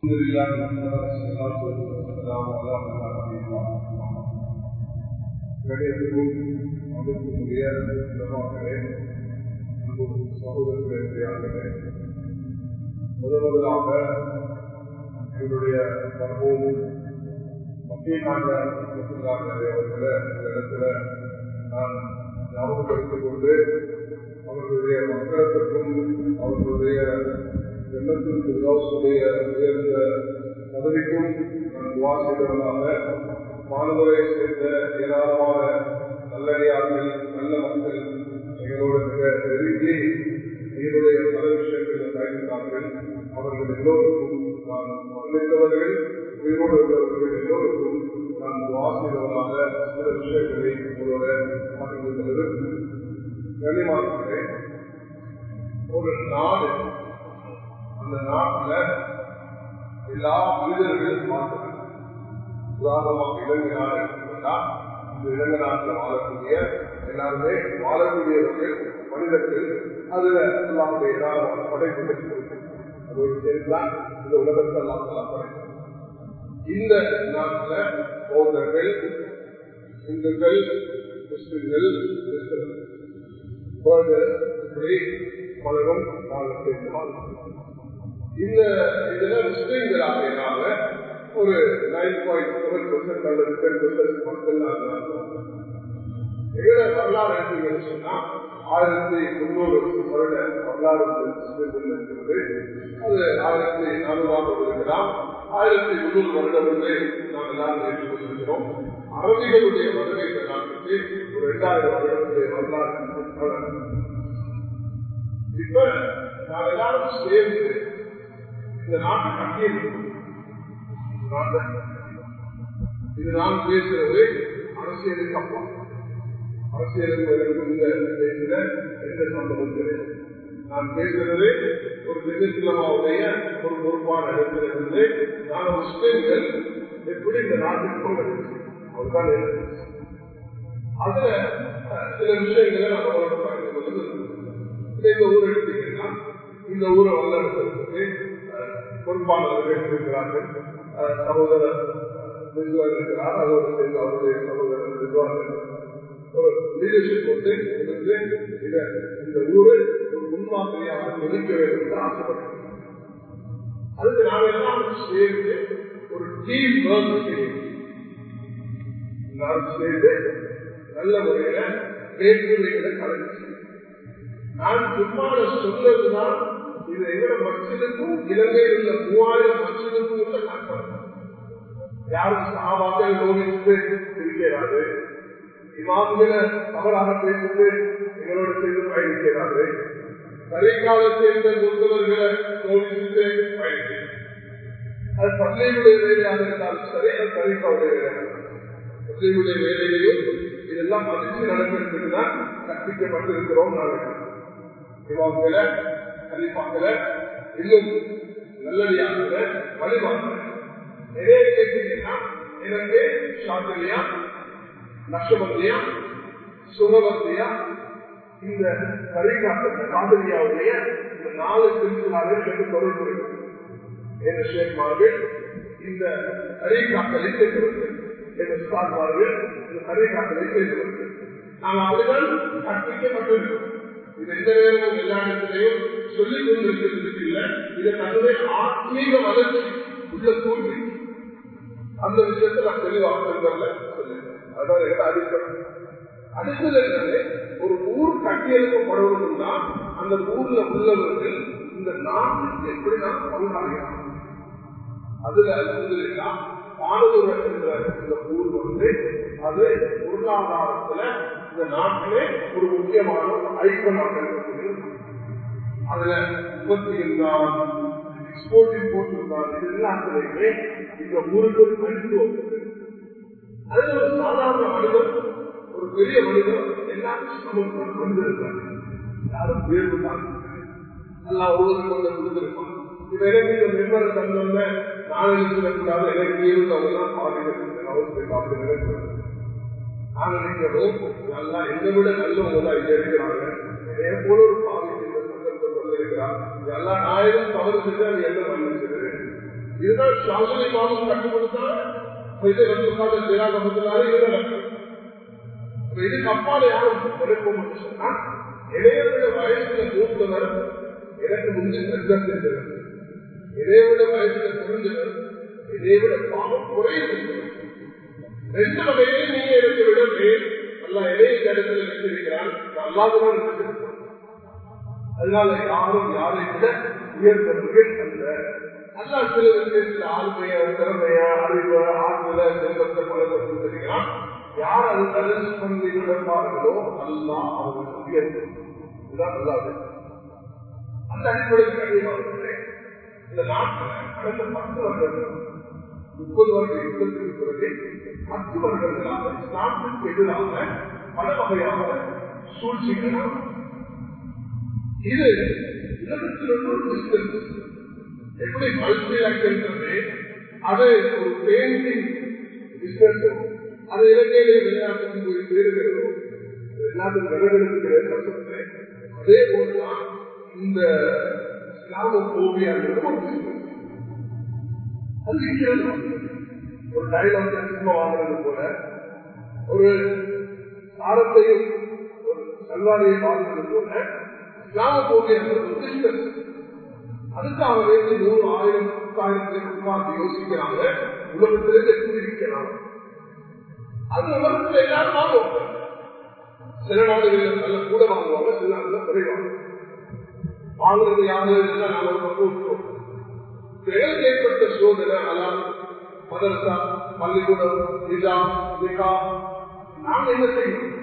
الحمد لله والصلاة والسلام على نبينا محمد கணியத்துக்கும் அன்புக்குரிய உலகங்களே அன்பு சகோதரர்களே பெரியார்களே முதல் முதலாக எங்களுடைய சம்பவம் மத்திய நாட்ட முத்துலாங்களே அவர்களை இந்த இடத்துல நான் ஞாபகப்படுத்திக் கொண்டு அவர்களுடைய மக்களுக்கும் அவர்களுடைய எண்ணத்தின் பிதாசுடைய உயர்ந்த பதவிக்கும் நான் வாசிக்கிறவனாக மாணவரை சேர்ந்த ஏராளமான நல்லடியார்கள் நல்ல மக்கள் எங்களோட மிக நெருங்கி எங்களுடைய பல விஷயங்களில் பயணித்தார்கள் அவர்கள் எல்லோருக்கும் நான் மன்னித்தவர்கள் உயிரோடு உள்ளவர்கள் எல்லோருக்கும் நான் வாசிக்கிறவனாக சில விஷயங்களை உங்களோட பகிர்ந்து கொள்வது கனிமாக்கிறேன் ஒரு நாடு அந்த நாட்டில் எல்லா மனிதர்களும் மாற்றம் உதாரணமாக இலங்கை நாடு எடுத்துக்கொண்டா இந்த இலங்கை நாட்டில் வாழக்கூடிய எல்லாருமே வாழக்கூடியவர்கள் மனிதர்கள் அதுல எல்லாருடைய ஏராளமான படைப்புகள் அதோடு சேர்ந்துதான் இந்த உலகத்தை எல்லாம் படைப்பு இந்த நாட்டில் பௌத்தர்கள் இந்துக்கள் கிறிஸ்துகள் கிறிஸ்தவர்கள் இப்படி பலரும் வாழ சேர்ந்து இந்த இதுல முஸ்லீம்களாக ஒரு நைன் பாயிண்ட் செவன் பர்சன்ட் அல்லது டென் பர்சன்ட் மக்கள் எங்களை வரலாறு எடுத்தீங்கன்னு சொன்னா ஆயிரத்தி முன்னூறு வருட வரலாறு இருக்கிறது அது ஆயிரத்தி நானூறாக இருக்கலாம் ஆயிரத்தி முன்னூறு வருடம் வந்து நாம் எல்லாரும் ஏற்றுக்கொண்டிருக்கிறோம் அரபிகளுடைய வருகை இந்த நாட்டுக்கு ஒரு இரண்டாயிரம் வருடத்துடைய வரலாறு இப்ப நாம் எல்லாரும் சேர்ந்து இந்த நாட்டை கட்டியிருக்கிறோம் இது நான் பேசுறது அரசியலுக்கு அப்பா அரசியலுக்கு இந்த பேசுகிற எந்த சம்பவம் கிடையாது நான் பேசுறது ஒரு வெனிசுலாவுடைய ஒரு பொறுப்பான இடத்துல இருந்து நான் முஸ்லிம்கள் எப்படி இந்த நாட்டுக்கு கொண்டு அதுதான் அதுல சில விஷயங்களை நான் அவரோட பகிர்ந்து கொண்டு இந்த ஊர் எடுத்தீங்கன்னா இந்த ஊரை வல்லெடுப்பதற்கு பொறுப்பானவர்கள் இருக்கிறார்கள் சகோதரர் விஜுவல் இருக்கிறார் அதோடு சேர்ந்து அவருடைய சகோதரர் விஜுவல் ஒரு லீடர்ஷிப் வந்து இருந்து இந்த ஊரை ஒரு முன்மாதிரியாக ஒதுக்க வேண்டும் என்று ஆசைப்படுகிறேன் அதுக்கு நாம் எல்லாம் சேர்ந்து ஒரு டீம் ஒர்க் செய்யும் எல்லாரும் சேர்ந்து நல்ல முறையில வேற்றுமைகளை கலந்து நான் சும்மா சொல்றதுதான் இது எங்கட மச்சதுக்கும் இலங்கையில் உள்ள மூவாயிரம் மச்சதுக்கும் உள்ள கற்பனை யாரும் சாபாக்கள் கவனித்து இருக்கிறாரு இமாம்களை தவறாக பேசிட்டு எங்களோட சேர்ந்து பயணிக்கிறாரு கரைக்கால சேர்ந்த முந்தவர்களை கவனித்து பயணிக்கிறார் அது பள்ளியுடைய வேலையாக இருந்தாலும் சரி அது கரைக்காவுடைய வேலையாக பள்ளியுடைய வேலையிலையும் இதெல்லாம் மதிச்சு நடக்கிறது தான் கற்பிக்கப்பட்டிருக்கிறோம் நாங்கள் இமாம்களை கலிப்பாக்கள இன்னும் நல்லடியாக வழிபாடு நிறைய கேட்டீங்கன்னா எனக்கு சாத்திரியா நஷ்டபந்தியா சுகபந்தியா இந்த கரிகாத்த காதலியாவுடைய இந்த நாலு திருச்சினாலே எனக்கு தொடர்பு இருக்கு என்ற ஷேக்மார்கள் இந்த கரிகாத்தலை சேர்ந்தவர்கள் என்ற ஸ்டார்மார்கள் இந்த கரிகாத்தலை சேர்ந்தவர்கள் நாங்கள் அப்படிதான் கற்பிக்கப்பட்டிருக்கிறோம் இது எந்த நேரமும் எல்லா இடத்திலையும் சொல்லிக் கொண்டிருக்கிறது இல்லை இது தன்னுடைய ஆத்மீக வளர்ச்சி உள்ள தூண்டி அந்த விஷயத்தை நான் தெளிவாக சொல்ல அதான் எங்க அடிக்கணும் அடுத்தது என்னது ஒரு ஊர் கட்டியெழுப்பப்படுவதுன்னா அந்த ஊர்ல உள்ளவர்கள் இந்த நாட்டுக்கு எப்படி நான் பங்காளியாக அதுல அல்ஹம்துலில்லா பாடலூர் என்ற இந்த ஊர் வந்து அது பொருளாதாரத்துல இந்த நாட்டிலே ஒரு முக்கியமான ஒரு ஐக்கனாக இருக்கக்கூடிய அதுல உற்பத்தி இருந்தால் எக்ஸ்போர்ட் இம்போர்ட் இருந்தால் இது எல்லாத்திலையுமே இந்த ஊருக்கு ஒரு மருத்துவம் அதுல ஒரு சாதாரண மனிதர் ஒரு பெரிய மனிதர் எல்லாரும் சமூகம் வந்திருக்காங்க யாரும் வேறு தான் நல்லா ஒவ்வொரு கொண்டு கொடுத்திருப்பாங்க இப்ப எனக்கு இந்த மெம்பரை தந்தோம்ன நான் எழுதிடக்கூடாது எனக்கு இருந்தவங்க தான் பாதிக்கிறது அவருக்கு அப்படி நினைக்கிறது நான் நினைக்கிறோம் நல்லா என்னை விட நல்லவங்க தான் இங்க இருக்கிறாங்க இதே போல ஒரு பாதிக்கு இந்த சந்தர்ப்பம் வந்திருக்கிறார் இதெல்லாம் நான் எதுவும் தவறு செஞ்சா நீ என்ன மன்னிச்சிரு இதுதான் சாசனை மாதம் கற்றுக் கொடுத்தாங்க இது வந்து உட்கார்ந்து ஜெயராகமத்தினாலே இது நடக்கும் இதுக்கு அப்பால யாரும் எடுப்போம் சொன்னா இளையவிட வயசுல மூத்தவர் எனக்கு முந்தி சர்க்கம் செஞ்சவர் இதைவிட வயசுல புரிஞ்சவர் இதைவிட பாவம் குறையுது ரெண்டு வகையிலே நீங்க எனக்கு விட மேல் அல்ல இடையே இடத்துல வச்சிருக்கிறான் அல்லாதவன் வச்சிருக்கிறான் அதனால யாரும் யாரை விட உயர்ந்தவர்கள் அல்ல அல்லா சில விஷயத்தில் ஆளுமையா திறமையா அறிவு ஆறுதல செல்வத்தை பலத்தை தெரிகிறான் யார் அது கலந்து பண்ணி நடப்பார்களோ அல்லா அவர்களுக்கு உயர்ந்து இதுதான் அல்லாது அந்த அடிப்படையில் கண்டிப்பாக இந்த நாட்டில் கடந்த பத்து வருடங்கள் முப்பது வருட யுத்தத்திற்கு பிறகு பத்து வருடங்களாக இஸ்லாமுக்கு எதிராக பல வகையான சூழ்ச்சிகள் இது உலகத்தில் ஒரு டிஸ்டன்ஸ் எப்படி மல்டிலாக்கிறது அது ஒரு பெயிண்டிங் டிஸ்டன்ஸோ அது இலங்கையிலே விளையாட்டுக்கு போய் சேருகிறதோ எல்லாத்துக்கும் விளையாடுகிற கஷ்டத்தை அதே போலதான் இந்த இஸ்லாம கோபியாங்கிறது ஒரு business. அது இருக்கிறது ஒரு டைலாக் சும்மா வாங்குறது போல ஒரு சாரத்தையும் ஒரு சல்வாரையும் வாங்குறது போல இஸ்லாம கோபியாங்கிறது ஒரு business. அதுக்காக வேண்டி நூறு ஆயிரம் பத்தாயிரத்தை உட்கார்ந்து யோசிக்கிறாங்க உலகத்திலிருந்து எப்படி இருக்கிறாங்க அது உலகத்தில் எல்லாரும் வாங்குவாங்க சில நாடுகளில் நல்ல கூட வாங்குவாங்க சில நாடுகளில் குறைவாங்க வாங்குறது யாரு நாம விட்டுருவோம் பிறகு ஏற்பட்ட சோதனை அலாம் மதரசா பள்ளிக்கூடம் நிஜா நிகா நாங்க என்ன செய்யணும்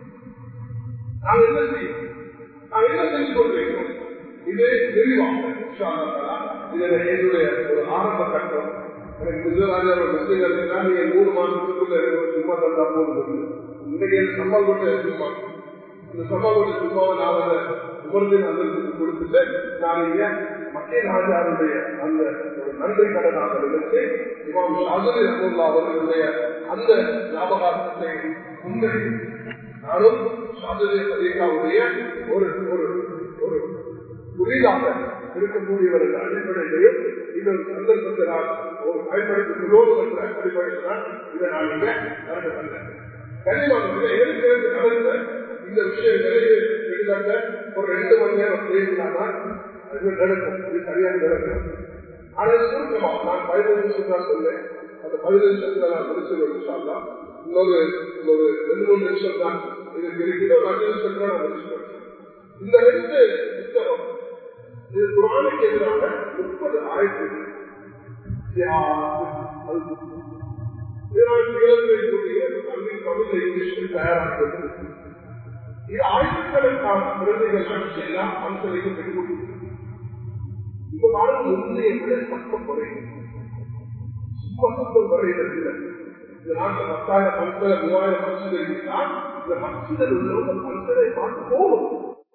நாங்க என்ன செய்யணும் நாங்க என்ன செஞ்சு கொண்டிருக்கிறோம் இது விரிவாக இதுல என்னுடைய ஒரு ஆரம்ப கட்டம் எனக்கு குஜராஜா ஒரு முஸ்லீம்கள் இருந்தா நீங்க மூணு மாசத்துக்குள்ள எனக்கு சும்மா தந்தா போதும் இன்னைக்கு எனக்கு சம்பா கொட்ட சும்மா இந்த சம்பா கொட்ட சும்மாவை நான் அதை உமர்ந்து அந்த கொடுத்துட்டு நான் இங்க மத்திய ராஜாவுடைய அந்த ஒரு நன்றி கடனாக நினைச்சு இமாம் ஷாஜரி ரஹமுல்லா அவர்களுடைய அந்த ஞாபகார்த்தத்தை முன்னெடுத்து நானும் ஷாஜரி சதீகாவுடைய ஒரு ஒரு ஒரு புதிதாக இருக்கக்கூடியவர்கள் அடிப்படையிலையும் இந்த சந்தர்ப்பத்தை நான் ஒரு பயன்படுத்திக் கொள்வோம் என்ற அடிப்படையில் இதை நான் இங்க நடந்து வந்தேன் கனிமானவர்கள் எனக்கு நடந்த இந்த விஷயங்களை கிட்டத்தட்ட ஒரு ரெண்டு மணி நேரம் பேசினாதான் அது நடக்கும் இது சரியாக நடக்கும் ஆனால் சுருக்கமாக நான் பதினஞ்சு நிமிஷம் தான் சொன்னேன் அந்த பதினஞ்சு நிமிஷத்துல நான் முடிச்சு சொல்லலாம் இன்னொரு ஒரு ரெண்டு மூணு நிமிஷம் தான் இதுக்கு இருக்கிற ஒரு அஞ்சு நிமிஷத்துல நான் முடிச்சு இந்த ரெண்டு புத்தகம் இது குரானுக்கு எதிராக முப்பது ஆயிரத்தி தமிழ் இங்கிலீஷில் தயாராகிறது இது ஆயிரக்கணக்கான குழந்தைகள் எல்லாம் அம்சலைக்கு பெற்றுக் இப்ப பாருங்க முந்தைய விட சட்டம் குறையும் சும்மா சட்டம் குறையிறது இந்த நாட்டில் பத்தாயிரம் பல்கலை மூவாயிரம் மசிதல் இருந்தால் இந்த மசிதல் உள்ளவங்க பல்கலை பார்த்து போகும்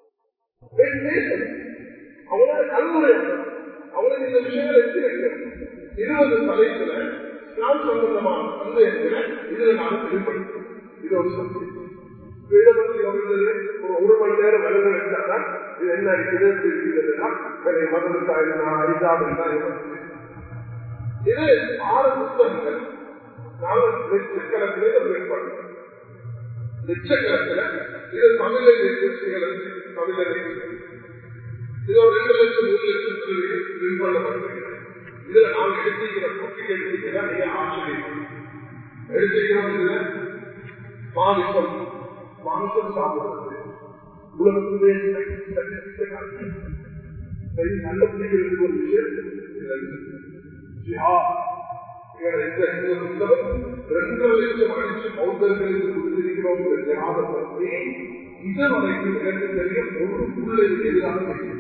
அவங்களோட கல்முறை அவங்களுக்கு இந்த விஷயங்கள் எடுத்து வைக்கிறது இருபது தலைப்புல நான் சம்பந்தமான சந்தேகங்களை இதுல நான் வெளிப்படுத்தேன் இது ஒரு சந்தேகம் இதை பத்தி வருகிறது ஒரு ஒரு மணி நேரம் விலங்கு வச்சாதான் இது என்ன இருக்குது இருக்கிறதுனா மதனுக்கா இருந்தா அரிதாப் இருந்தா இது ஆறு புத்தகங்கள் நாங்கள் லட்சக்கணக்கில் வெளிப்படுத்தோம் லட்சக்கணக்கில் இது தமிழை நிகழ்ச்சிகள் தமிழை இது ஒரு ரெண்டு லட்சம் மூணு லட்சம் பின்பற்றப்பட்டிருக்கிறது இதுல நாம் எடுத்துக்கிற பொட்டி எடுத்துக்கிற மிக ஆச்சரியம் எடுத்துக்கிறோம் இதுல மாமிசம் மாமிசம் சாப்பிடுறது உலகத்திலே நல்ல பிடிக்கிறது ஒரு விஷயம் ரெண்டு லட்சம் அடிச்சு பௌத்தர்களுக்கு கொடுத்திருக்கிறோம் ஜனாதத்தை இதுவரைக்கும் எனக்கு தெரியும் ஒரு புள்ளது எதிராக தெரியும்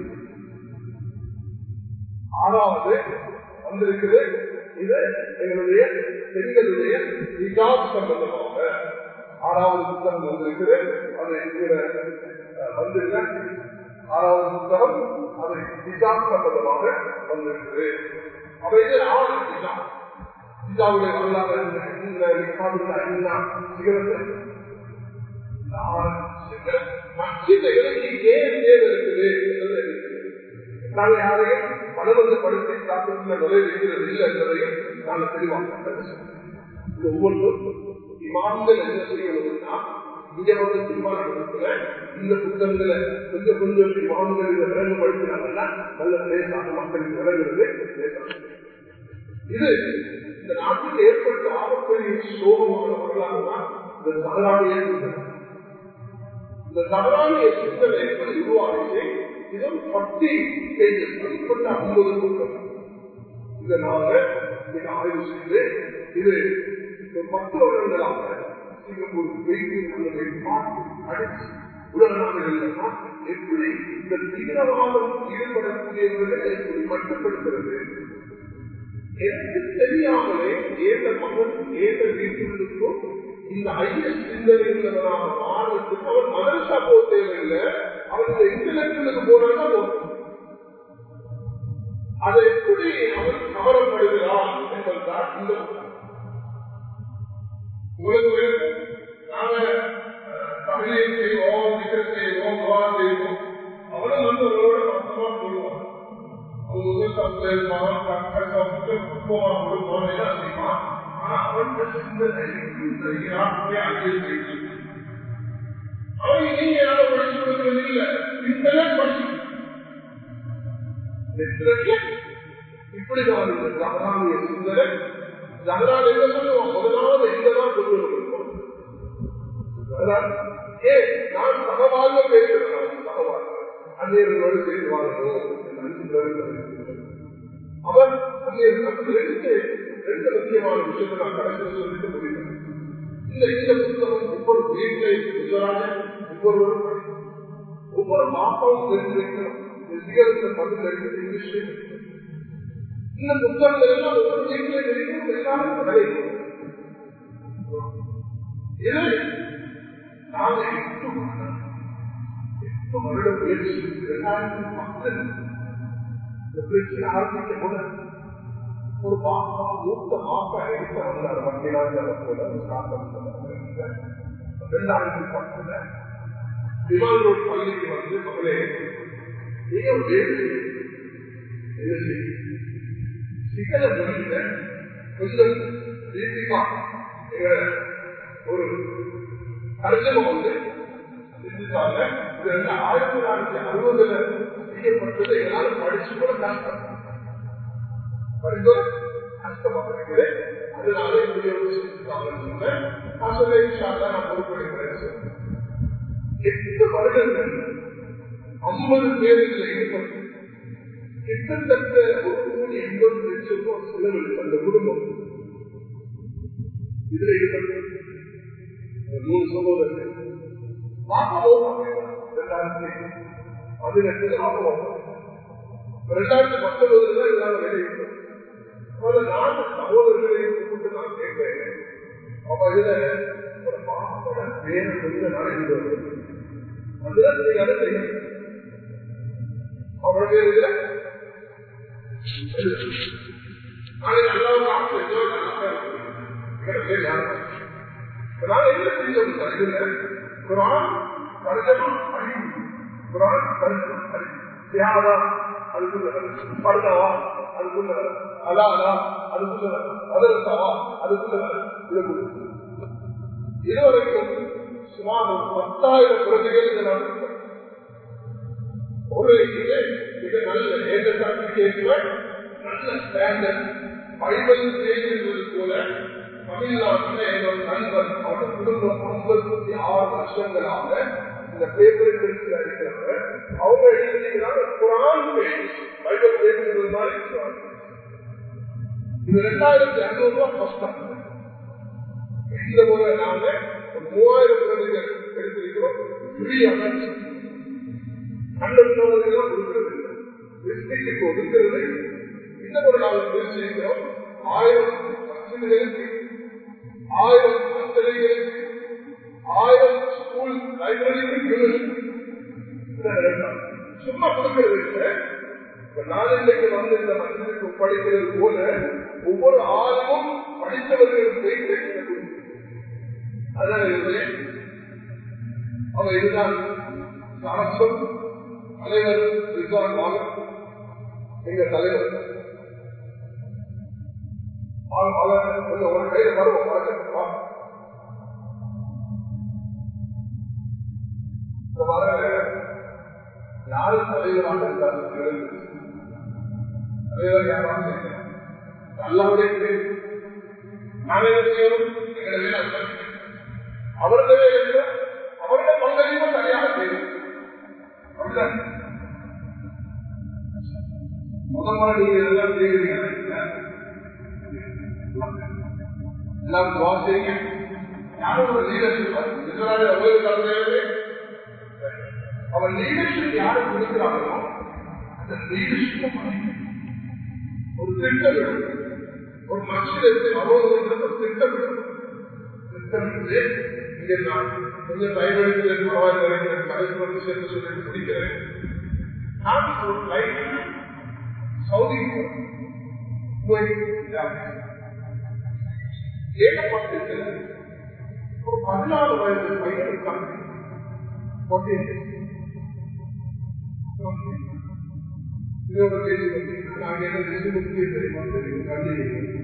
ஆறாவது வந்திருக்குது இது எங்களுடைய பெண்களுடைய நிஜாப் சம்பந்தமாக ஆறாவது புத்தகம் வந்திருக்குது அது இதுல வந்திருக்க ஆறாவது புத்தகம் அது நிஜாப் சம்பந்தமாக வந்திருக்குது அப்ப இது ஆறு நிஜாம் நிஜாவுடைய வரலாறு இந்த நிஜாவுடைய ஐநா சிகரத்தில் இந்த ஆறு மச்சித இலக்கு ஏன் தேவை இருக்குது நாங்க யாரையும் அனுமதிப்படுத்தி தாக்கத்தில் நுழைவிக்கிறது இல்லை என்பதையும் நாங்கள் தெளிவாக இது ஒவ்வொன்றும் இமான்கள் என்ன செய்யணும்னா இங்க வந்து தீர்மானத்துல இந்த புத்தகங்களை கொஞ்சம் கொஞ்சம் இமான்கள் இதை விளங்குபடுத்தினாங்கன்னா நல்ல பேசாத மக்களுக்கு விளங்குறது பேசணும் இது இந்த நாட்டுக்கு ஏற்பட்ட ஆபத்துடைய சோகமான வரலாறு தான் இந்த தவறானிய இந்த தவறானிய சிந்தனை எப்படி உருவாகிச்சு இதுவும் பத்தி பேஜஸ் படிப்பட்ட ஐம்பது புத்தகம் இதனால மிக ஆய்வு செய்து இது பத்து வருடங்களாக சிங்கப்பூர் வெயிட்டில் பார்த்து அடிச்சு உலக நாடுகள் எப்படி இந்த தீவிரவாதம் ஈடுபடக்கூடியவர்களை எப்படி மட்டுப்படுத்துறது எனக்கு தெரியாமலே ஏந்த மகன் ஏந்த வீட்டிற்கும் இந்த ஐஎஸ் சிந்தனை உள்ளவராக மாறுறதுக்கு அவர் மதரசா போக தேவையில்லை அவர் இந்த இன்டலெக்சுவலுக்கு போனாலும் போதும் அதை எப்படி அவர் கவரப்படுகிறார் என்பதுதான் இந்த உங்களுக்கு நாங்க தமிழையும் செய்வோம் திட்டம் செய்வோம் விவாதம் செய்வோம் அவரும் வந்து அவரோட மொத்தமா சொல்லுவாங்க அவன் நீங்க யாரும் படிச்சு கொடுக்கிறது இல்லை இன்டர்நெட் படிச்சு இப்படிதான் இந்த ஜகரானிய சிந்தனை ஜகரான் என்ன சொல்லுவோம் முதலாவது எங்கதான் கொண்டு வருவோம் ஏ நான் சகவாழ்ல பேசுகிறேன் சகவாழ்ல அந்நியர்களோடு சேர்ந்து வாழணும் அவர் ரெண்டு ரெண்டு முக்கியமான விஷயத்தை நான் கடைசியில் சொல்லிட்டு முடியும் இந்த இந்த புத்தகம் ஒவ்வொரு வீட்டிலையும் புத்தராக ஒவ்வொருவரும் ஒவ்வொரு மாப்பாவும் தெரிஞ்சு வைக்கணும் இந்த பதில் எடுத்து இங்கிலீஷ்லேயும் இந்த புத்தகங்கள் எல்லாம் ஒவ்வொரு வீட்டிலையும் கிடைக்கும் எல்லாரும் கிடைக்கும் இதை நாங்கள் எட்டு எட்டு வருடம் முயற்சி இரண்டாயிரத்தி பத்தில் இந்த பிரச்சனை ஆரம்பிக்க முதல் ஒரு பாப்பா மூத்த மாப்பா எடுத்து வந்தார் இரண்டாயிரத்தி பத்துல விமான ரோட் பள்ளிக்கு வந்து மகளே நீங்க ஒரு வேலை என்ன செய்யும் சிக்கல முடியல கொஞ்சம் தீபிகா ஒரு தர்ஜமம் வந்து செஞ்சுட்டாங்க இது வந்து ஆயிரத்தி தொள்ளாயிரத்தி அறுபதுல செய்யப்பட்டது எல்லாரும் படிச்சு கூட கஷ்டம் படிச்சு கஷ்டமாக இருக்குது அதனால இப்படி ஒரு செஞ்சுட்டாங்கன்னு சொன்னேன் நான் சொல்ல நான் பொறுப்பெடுக்கிறேன் எட்டு வருடங்கள் ஐம்பது பேர் இதில் ஈடுபட்டு கிட்டத்தட்ட ஒரு கோடி எண்பது லட்சம் ரூபாய் செலவழித்து அந்த குடும்பம் இதுல ஈடுபட்டு மூணு சகோதரர்கள் ரெண்டாயிரத்தி பதினெட்டு ரெண்டாயிரத்தி பத்தொன்பதுல இதெல்லாம் வெளியிட்டோம் நாலு சகோதரர்களையும் கூப்பிட்டு நான் கேட்கிறேன் அப்ப இதுல ஒரு பாப்பட பேர கொஞ்ச நாளைக்கு வருது அதுதான் நீங்க அதை செய்யணும் அவரோட பேர் இதுல நாளைக்கு எல்லாரும் நான் என்ன செஞ்சோம் இதுல குரான் தர்ஜமா அறிவு குரான் தர்ஜமா அறிவு தியாகா அதுக்குள்ள பர்தாவா அதுக்குள்ள அலாலா அதுக்குள்ள அதரசாவா அதுக்குள்ள இதுவரைக்கும் சுமார் ஒரு பத்தாயிரம் குழந்தைகள் இந்த நாட்டில் ஒரு இது மிக நல்ல ஏற்ற நல்ல ஸ்டாண்டர்ட் பைபிள் பேசுவது போல தமிழ்நாட்டில் என்னோட நண்பர் அவரோட குடும்பம் ஐம்பத்தி ஆறு வருஷங்களாக இந்த பேப்பர் பிரிச்சு அடிக்கிறாங்க அவங்க எழுதிக்கிறாங்க குரான் பைபிள் பேசுறது மாதிரி இருக்கிறாங்க இது ரெண்டாயிரத்தி அறுநூறு ரூபாய் கஷ்டம் இந்த முறை நாங்க மூவாயிரம் பிரதிகள் எடுத்திருக்கிறோம் ஃப்ரீ அமைச்சு கண்டவர்கள் கொடுக்கிறது இல்லை ஒதுக்கிறது இந்த முறை நாங்கள் பிரிச்சிருக்கிறோம் ஆயிரம் பசங்களுக்கு ஆயிரம் பத்திரிகைகளுக்கு ஆயிரம் ஸ்கூல் லைப்ரரிகளுக்கு சும்மா கொடுக்கிறது இல்லை நாளைக்கு வந்து இந்த மனிதனுக்கு படிக்கிறது போல ஒவ்வொரு ஆளும் படித்தவர்கள் போயிட்டு அதான் அவர் இதுதான் அரசம் தலைவர் ரிசான் வாங்க எங்க தலைவர் கொஞ்சம் ஒரு கையில வருவோம் வணக்கம் இந்த வர யாரு தலைவராக இருந்தாலும் தலைவர் யாராவது அல்லாவுடைய நாங்கள் என்ன செய்யணும் எங்களை வேலை அவருடைய வேலை அவருடைய பங்களிப்பு சரியாக செய்யும் அப்படிதான் முதல் முறை நீங்க எல்லாம் செய்கிறீங்க எல்லாம் வாசிங்க யாரும் ஒரு லீடர்ஷிப் இஸ்ராயல் அவ்வளவு தலைவரே அவன் லீடர்ஷிப் யாரு கொடுக்கிறாங்களோ அந்த லீடர்ஷிப் ஒரு திட்டம் ஒரு மனுஷனுக்கு அவ்வளவு ஒரு திட்டம் திட்டமிட்டு இங்கே நான் கொஞ்சம் பயன்படுத்தி பரவாயில்லை கலைஞர் விஷயத்தை சொல்லி முடிக்கிறேன் நான் ஒரு லைஃப் சவுதி போய் ஏகப்பட்டு ஒரு பதினாலு வயது பையனுக்கான இதோட கேள்வி வந்து நாங்கள் என்ன ரெண்டு முக்கிய தெரியுமா தெரியும் கல்வி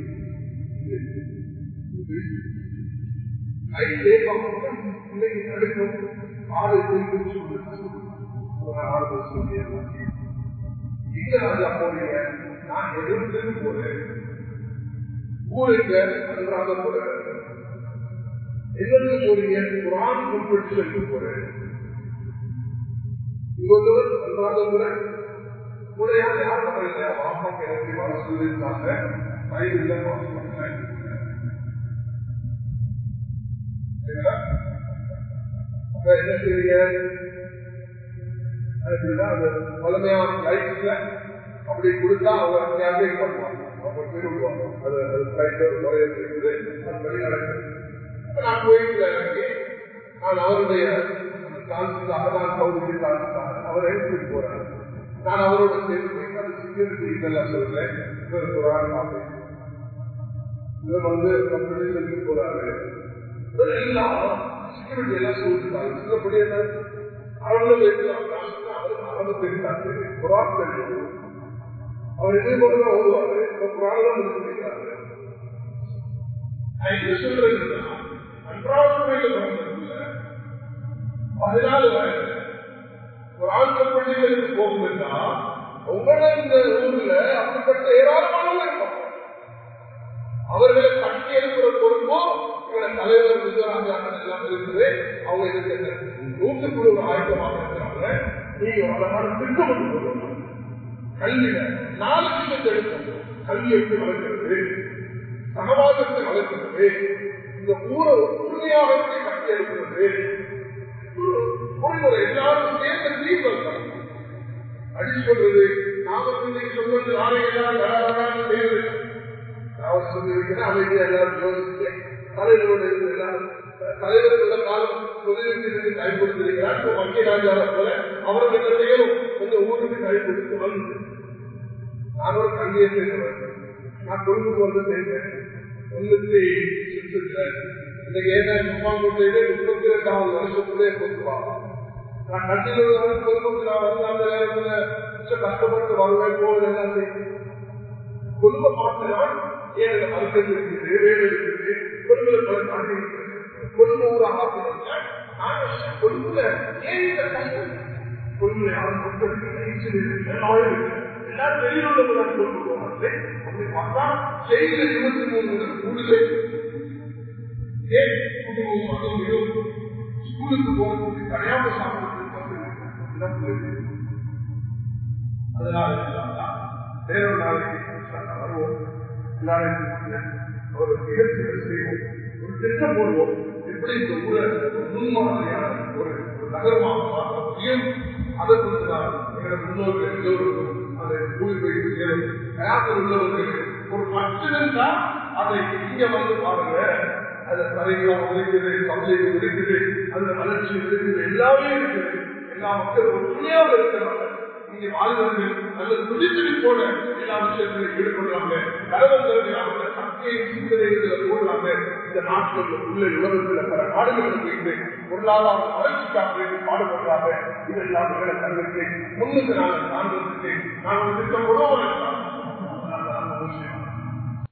ஐந்தே பக்கம் பிள்ளைக்கு தடுக்கும் ஆறு குறிப்பு ஒரு ஆறு சொல்லிய இங்க ராஜா போறீங்க நான் எதிர்த்து போறேன் ஊருக்கு நன்றாக போறேன் எங்களுக்கு போறீங்க குரான் காம்படிஷனுக்கு போறேன் இவர்கள் நன்றாக போறேன் முறையாக யார் பண்ணல வாப்பாக்கு எனக்கு வர சொல்லியிருந்தாங்க வயதுல என்ன செய்வீங்க பழமையான லைஃப்ல அப்படி கொடுத்தா அவங்க கேம்பெயின் பண்ணுவாங்க அவங்க விரும்புவாங்க அது அது லைஃப்ல முறைய இருக்குது அது வழி நடக்குது நான் கோயிலில் இறங்கி நான் அவருடைய காலத்துக்காக நான் பகுதிக்கு காலத்துக்காக அவர் எடுத்துட்டு போறாரு நான் அவரோட சேர்ந்து போய் அந்த செக்யூரிட்டி இதெல்லாம் சொல்றேன் இவர் போறாரு பார்ப்பேன் இவர் வந்து கம்பெனி போறாரு எல்லாம் செக்யூரிட்டி எல்லாம் சொல்லிட்டாங்க சிலப்படி என்ன அரபு அரபு தெரிந்தாங்க குரான் தெரியும் அவர் இதே போலதான் ஓடுவாரு குரான் தான் முடிச்சிருக்கிறாரு என்ன சொல்றது அன்றாவது பதினாலு வயது குரான் பள்ளிகளுக்கு போகுதுன்னா உங்களை இந்த ஊர்ல அப்படிப்பட்ட ஏராளமானவங்க இருப்பாங்க அவர்களை கட்டி எடுக்கிற பொறுப்போ இவரை தலைவர் விஜயராஜாக்கள் எல்லாம் இருக்குது அவங்க இதுக்கு நூற்றுக்குழு ஒரு ஆயுதமாக இருக்கிறாங்க நீங்க அழகான திட்டம் கல்வியில நாலு விஷயத்தை எடுக்கணும் கல்வி எப்படி வளர்க்கிறது சகவாதத்தை வளர்க்கிறது இந்த ஊரை உறுதியாக எப்படி கட்டி எடுக்கிறது ஒரு எல்லாரும் சேர்ந்த தீர்வு அடி சொல்றது நாம இன்னைக்கு சொல்றது நாளைக்கு எல்லாம் செய்வது அவர் சொல்லியிருக்கிறேன் அமைதியா எல்லாரும் யோசிச்சு தலைவரோடு இருந்து எல்லாரும் தலைவர்கள காலம் தொழிலுக்கு கை கொடுத்திருக்கிறார் வக்கீல் ராஜாவை போல அவர்கள் என்ன செய்யணும் இந்த ஊருக்கு கை கொடுத்து வந்து நான் ஒரு கல்வியை செய்தவர் நான் கொழும்புக்கு வந்து சேர்ந்தேன் தொண்ணூத்தி சுற்றுல இன்னைக்கு ஏன்னா முப்பாங்கோட்டையிலே முப்பத்தி ரெண்டாவது வருஷத்துலேயே கொடுத்துருவாங்க நான் கட்டில கொழும்புக்கு நான் வந்து அந்த நேரத்துல கஷ்டப்பட்டு வருவேன் போவேன் எல்லாம் குடும்ப பார்த்துதான் ஏழு மருத்துவம் இருக்குது வேலை இருக்குது குடும்பத்தில் பல தாண்டி இருக்குது குடும்ப ஊராக கொழும்புல ஏன் இந்த கஷ்டம் கொழும்புல யாரும் எல்லாரும் வெளியில் உள்ளவங்க கொண்டு போவாங்க அப்படி பார்த்தா செய்தியில இருபத்தி மூணு முதல் கூடுதல் ஏன் குடும்பம் ஸ்கூலுக்கு போகிறதுக்கு தனியாக சாப்பிடுறது அதனால வேறொரு நாளைக்கு வருவோம் ஒரு நிகழ்ச்சிகள் செய்வோம் ஒரு திட்டம் போடுவோம் எப்படி இந்த ஊரை முன்மாதிரியான ஒரு நகரமாக மாற்ற முடியும் அதை கொண்டு தான் எங்களோட முன்னோர்கள் எல்லோருக்கும் அதை ஊழிப்பயிர் செய்யும் தயாரில் உள்ளவர்கள் ஒரு பட்சம் தான் அதை இங்க வந்து பாருங்க அது தலைகளாக இருக்குது தமிழை இருக்குது அந்த வளர்ச்சி இருக்குது எல்லாமே இருக்குது எல்லா மக்களும் ஒற்றுமையாக இருக்கிறாங்க இங்கே வாழ்வர்கள் நல்ல துடித்துடி போல எல்லா விஷயத்திலும் ஈடுபடுறாங்க கலவரங்கள் வாழ்க்கை சிந்தனைகளை போடலாம இந்த நாட்டில் உள்ள உலகத்தில் பல நாடுகளுக்கு போயிட்டு பொருளாதார வளர்ச்சிக்காக வேண்டி பாடுபடுறாங்க இதெல்லாம் எங்களை கண்ணுக்கு முன்னுக்கு நாங்கள் காண்பதற்கு நாங்கள் திட்டம் உதவலாம்